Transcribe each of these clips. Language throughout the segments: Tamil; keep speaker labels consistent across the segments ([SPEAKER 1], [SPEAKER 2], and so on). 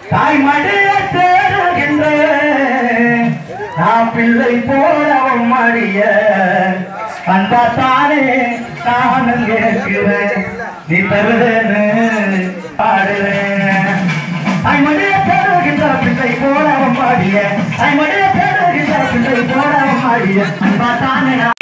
[SPEAKER 1] தாய் மடிய தேடுகின்ற நான் பிள்ளை போலவும் மடிய அன்பா தானே நானும் கேட்கிறேன் நீ தருவேன்னு பாடுவேன் தாய் மடிய தேடுகின்ற பிள்ளை போலவும் மடிய தாய் மடிய தேடுகின்ற பிள்ளை போலவும் மடிய அன்பா தானே நான்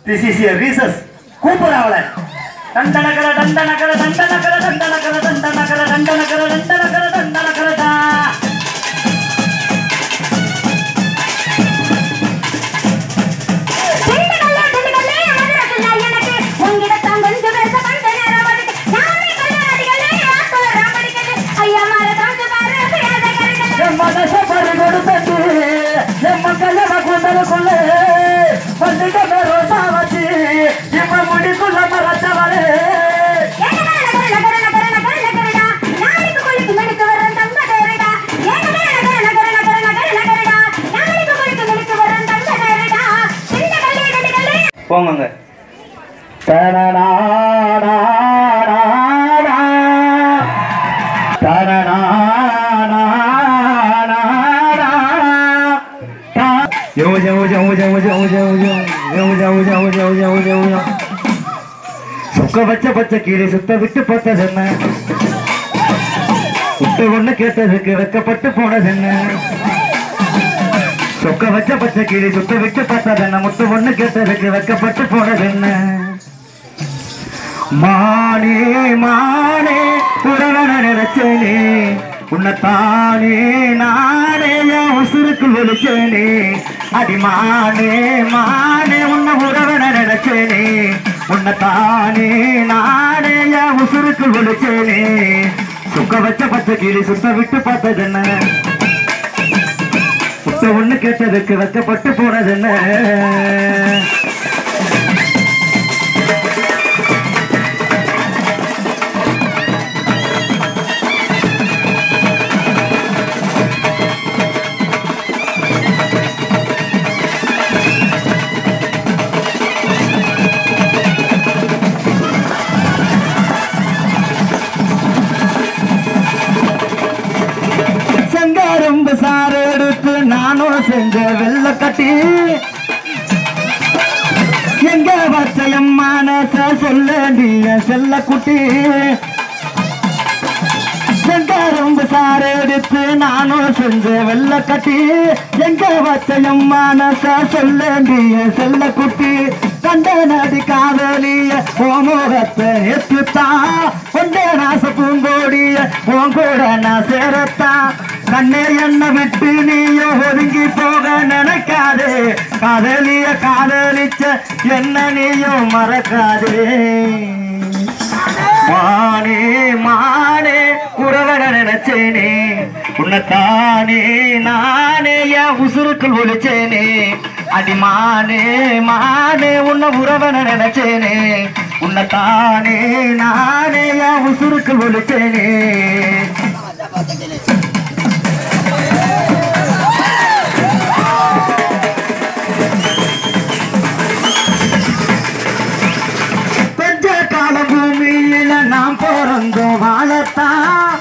[SPEAKER 1] திஸ் இஸ் ஏ ரீசஸ் கூப்பிடுற அவளை தண்டனகர தண்டனகர தண்டனகர தண்டனகர தண்டனகர தண்டனகர தண்டனகர தண்டனகரடா
[SPEAKER 2] திண்டுக்கல்லே, திண்டுக்கல்லே, மதுரக்கல்ல எனக்கு உன்கிட்டத்தான் கொஞ்சம் பேச வந்த நேரம் அதுக்கு. நானே கல்யாணிகளே, ஆத்துல ராமடிகளே, ஐயா மாற தோண்டு பாரு, செய்யாத கருகளே.
[SPEAKER 1] என் மனச பறி கொடுத்தது என் மக்கள் கூந்தலுக்குள்ள பள்ளிட ரோசா வச்சு இப்ப முடிக்குள்ள மறத்தவளே
[SPEAKER 2] ஏகமே நகர, நகர, நகர, நகர, நகரடா. நாளைக்கு குளிக்கு மினுக்கு வர்றேன் தங்க தேரடா. ஏகமே நகர, நகர, நகர, நகர, நகரடா. நாளைக்கு குளிக்கு மினுக்கு வர்றேன் தங்க தேரடா. திண்டுக்கல்லே, திண்டுக்கல்லே,
[SPEAKER 1] போங்க சுக்க வச்ச பச்சை கீழே சுத்த விட்டு பார்த்தது என்ன சுத்த ஒண்ணு கேட்டதுக்கு வெக்கப்பட்டு போனது என்ன சொக்க வச்ச பச்சை கிளி சுத்த விட்டு பார்த்ததென்ன முத்து ஒண்ணு கேட்டதுக்கு வெக்கப்பட்டு போனதென்ன மானே மானே உறவன நினைச்சேனே உன்னைத்தானே நானே என் உசுருக்கு விழிச்சேனே அடி மானே மானே உன்னை உறவன நினைச்சேனே உன்னைத்தானே நானே என் உசுருக்கு விழிச்சேனே சுக்க வச்ச பச்சை கிளி சுத்த விட்டு பார்த்ததென்ன சுத்த ஒண்ணு கேட்டதுக்கு வெக்கப்பட்டு போனது என்ன செங்காரம்பு சாறு எடுத்து நானும் செஞ்ச வெள்ள கட்டி எங்க வச்சயம் மனச சொல்ல நீ செல்ல குட்டி செங்காரம்பு சாறு எடுத்து நானும் செஞ்ச வெள்ள கட்டி எங்க வச்சயம் மனச சொல்ல நீ செல்ல குட்டி கண்ட நடி காதலிய ஓமோகத்தை எத்துத்தா கொண்ட நாச பூங்கோடிய உன் கூட நான் சேரத்தா கண்ணே என்ன விட்டு நீயோ ஒதுங்கி போக நினைக்காதே காதலிய காதலிச்ச என்ன நீயும் மறக்காதே மானே மானே உறவன நினைச்சேனே உன்னைத்தானே நானே என் உசுருக்குள் ஒழிச்சேனே அடி மானே மானே உன்னை உறவன நினைச்சேனே உன்னைத்தானே நானே என் உசுருக்குள் ஒழிச்சேனே கொஞ்ச கால பூமியில நாம் பிறந்தோம் வாழத்தான்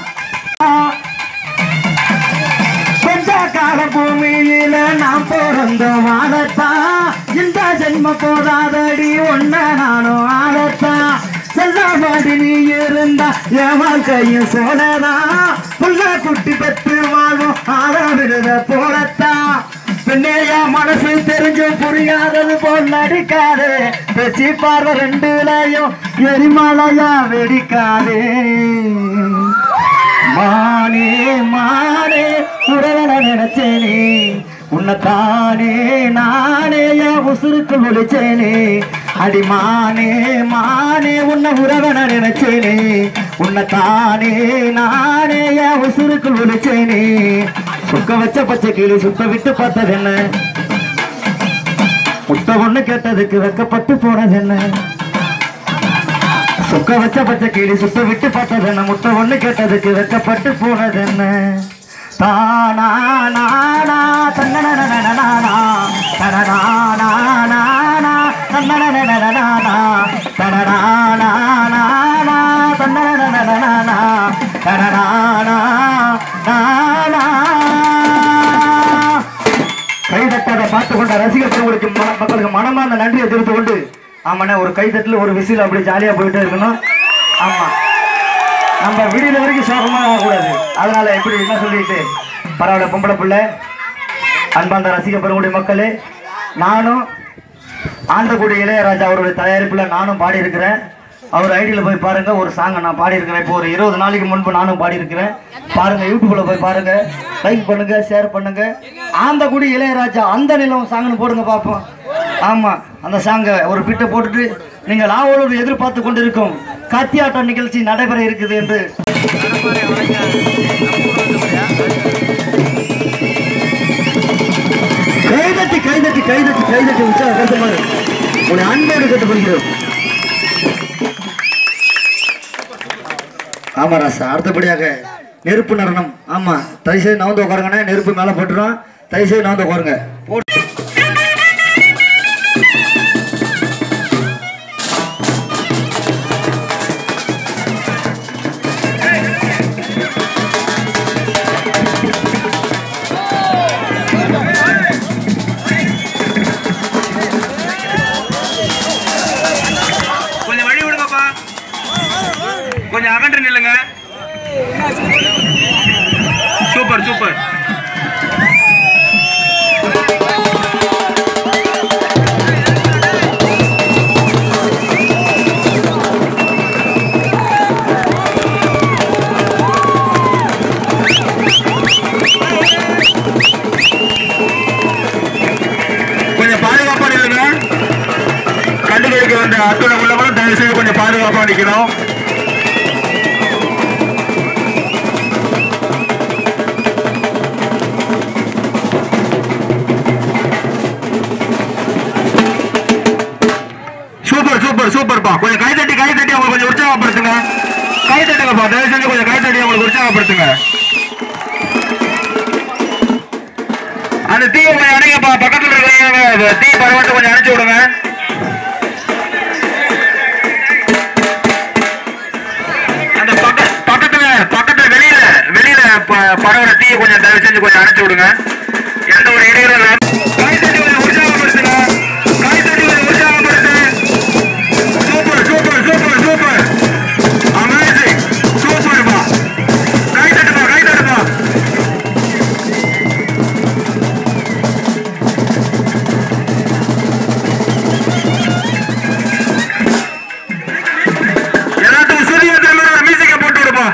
[SPEAKER 1] கொஞ்ச கால பூமியில நாம் பிறந்தோம் வாழத்தான் இந்த ஜென்ம போதாதடி ஒன்ன நானும் ஆளத்தான் செல்லாமடி நீ இருந்தா என் வாழ்க்கையும் சோழதான் புள்ள குட்டி பெற்று வாழும் ஆரவிடுத போலத்தான் பின்னேயா மனசு தெரிஞ்சு புரியாதது போல் நடிக்காதே பேச்சு பார்வை ரெண்டுலையும் எரிமலையா வெடிக்காதே மானே மானே உறவன நினைச்சேனே உன்னைத்தானே நானே என் உசுருக்கு ஒழிச்சேனே அடி மானே மானே உன்னை உறவன நினைச்சேனே உன்னைத்தானே நானே என் உசுருக்கு ஒழிச்சேனே சுக்க வச்ச பச்சை கிளி சுத்த விட்டு பார்த்தது என்ன முட்டை ஒண்ணு கேட்டதுக்கு வெக்கப்பட்டு போனது என்ன சுக்க வச்ச பச்சை கிளி சுத்த விட்டு பார்த்தது என்ன முட்டை ஒண்ணு கேட்டதுக்கு வெக்கப்பட்டு போனது என்ன தானா நானா தன்னனனனனனா தனனானா நானா தன்னனனனனனா தனனானா நானா தன்னனனனனனா தனனானா நானா கைதட்டாத பார்த்து கொண்ட ரசிகர் பெருமளுக்கு மன- மக்களுக்கு மனமார்ந்த நன்றியை தெரிவித்து கொண்டு ஆமாண்ணே ஒரு கைதட்டில் ஒரு விசில் அப்படி ஜாலியாக போயிட்டே இருக்கணும் ஆமா நம்ம விடியல வரைக்கும் சோகமாக ஆகக்கூடாது அதனால எப்படி என்ன சொல்லிட்டு பரவாயில்ல பொம்பளை பிள்ளை அன்பார்ந்த ரசிக பெருமுடைய மக்களே நானும் ஆண்டகுடி இளையராஜா அவருடைய தயாரிப்புல நானும் பாடியிருக்கிறேன் அவர் ஐடியில் போய் பாருங்க ஒரு சாங்கை நான் பாடியிருக்கிறேன் இப்போ ஒரு இருபது நாளைக்கு முன்பு நானும் பாடியிருக்கிறேன் பாருங்க யூடியூப்ல போய் பாருங்க லைக் பண்ணுங்க ஷேர் பண்ணுங்க ஆந்தகுடி இளையராஜா அந்த நிலம் சாங்னு போடுங்க பார்ப்போம் ஆமா அந்த சாங்கை ஒரு பிட்டை போட்டுட்டு நீங்கள் ஆவலோடு எதிர்பார்த்து கொண்டிருக்கும் கத்தியாட்ட நிகழ்ச்சி நடைபெற இருக்குது என்று கைதட்டி கைதட்டி கைதட்டி கைதட்டி உற்சாக கருத்துமாறு உன்னை அன்போடு கேட்டுக்கொள்கிறோம் ஆமா ராசா அடுத்தபடியாக நெருப்பு நடனம் ஆமா தயவுசெய்து நவந்து உட்காருங்கண்ணே நெருப்பு மேல போட்டுரும் தயவுசெய்து நவந்து உட்காருங்க போட்டு
[SPEAKER 3] கொஞ்சம் வழி விடுங்கப்பா கொஞ்சம் அகன்று நில்லுங்க சூப்பர் சூப்பர் கொஞ்சம் பாதுகாப்பா நில்லுங்க கண்டுகளிக்க வந்த அத்துணை உள்ளவங்களும் தயவு செய்து கொஞ்சம் பாதுகாப்பா நிக்கணும் சூப்பர் சூப்பர் சூப்பர்ப்பா கொஞ்சம் கை தட்டி கை தட்டி அவங்களை கொஞ்சம் உற்சாகப்படுத்துங்க கை தட்டுங்கப்பா தயவு செஞ்சு கொஞ்சம் கை தட்டி அவங்களுக்கு உற்சாகப்படுத்துங்க அந்த தீயை கொஞ்சம் அணைங்கப்பா பக்கத்துல இருக்கிறவங்க தீ பரவாயில்ல கொஞ்சம் அணைச்சு விடுங்க அந்த பக்க பக்கத்துல பக்கத்துல வெளியில வெளியில ப- பரவுற தீயை கொஞ்சம் தயவு செஞ்சு கொஞ்சம் அணைச்சு விடுங்க எந்த ஒரு இடையூறும் இல்லாம கை தட்டி கொஞ்சம் உற்சாகப்படுத்துங்க கை தட்டி கொஞ்சம் உற்சாகப்படுத்து super super super super amazing சூப்பர்ப்பா கை தட்டுப்பா கை தட்டுப்பா எல்லாத்துக்கும் சூரிய தலைமையோட மியூசிக்கை போட்டு விடுப்பா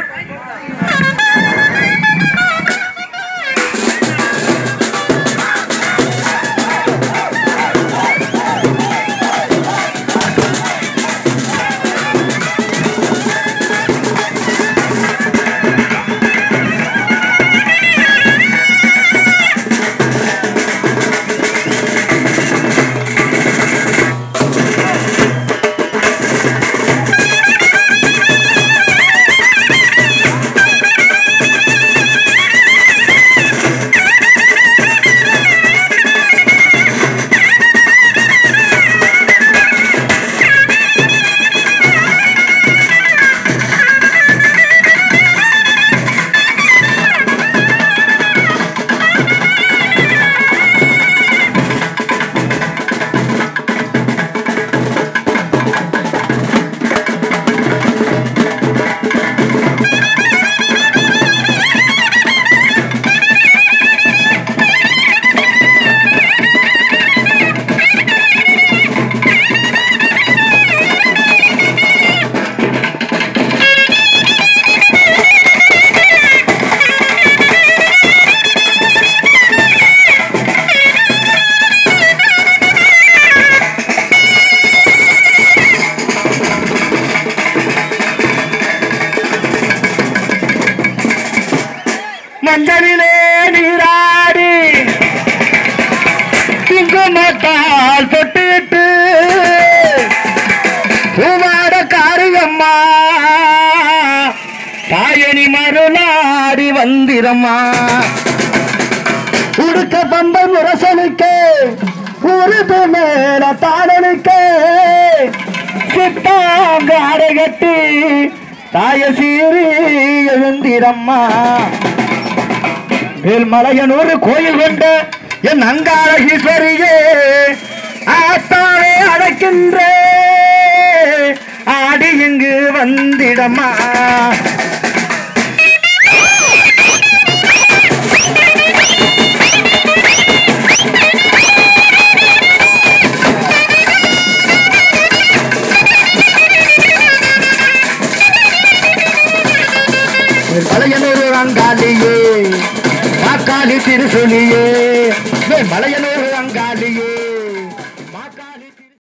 [SPEAKER 3] மஞ்சளிலே நீராடி குங்குமத்தால் தொட்டுட்டு பூவாட காரியம்மா தாயணி மருளாடி வந்திரம்மா உடுக்க பம்ப முரசனுக்க உருது மேல தாடனுக்க சித்தாங்காடை கட்டி தாய சீரி எழுந்திரம்மா வேல்மலையனூர் கோயில் கொண்ட என் அங்காள ஈஸ்வரியே ஆத்தாவே அடைக்கின்ற ஆடி இங்கு வந்திடம்மா
[SPEAKER 2] ஆ
[SPEAKER 1] மலையனூர் அங்காளியே காக்காளி திருசுலியே மலையனூர் அங்காளியே